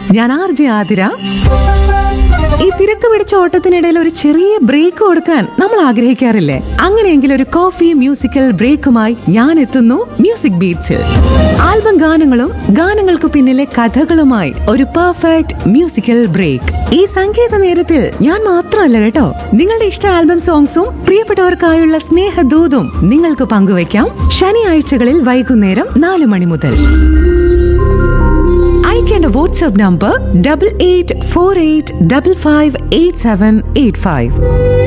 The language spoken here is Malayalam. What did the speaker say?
ഞാൻ ആർ ജെ ആതിര ഈ തിരക്ക് പിടിച്ച ഓട്ടത്തിനിടയിൽ ഒരു ചെറിയ ബ്രേക്ക് കൊടുക്കാൻ നമ്മൾ ആഗ്രഹിക്കാറില്ലേ അങ്ങനെയെങ്കിൽ ഒരു കോഫി മ്യൂസിക്കൽ ബ്രേക്കുമായി ഞാൻ എത്തുന്നു മ്യൂസിക് ബീറ്റ്സിൽ ആൽബം ഗാനങ്ങളും ഗാനങ്ങൾക്ക് പിന്നിലെ കഥകളുമായി ഒരു പെർഫെക്റ്റ് മ്യൂസിക്കൽ ബ്രേക്ക് ഈ സംഗീത നേരത്തിൽ ഞാൻ മാത്രമല്ല കേട്ടോ നിങ്ങളുടെ ഇഷ്ട ആൽബം സോങ്സും പ്രിയപ്പെട്ടവർക്കായുള്ള സ്നേഹദൂതും നിങ്ങൾക്ക് പങ്കുവയ്ക്കാം ശനിയാഴ്ചകളിൽ വൈകുന്നേരം നാല് മണി മുതൽ അയക്കേണ്ട WhatsApp number double eight four eight double five eight seven eight five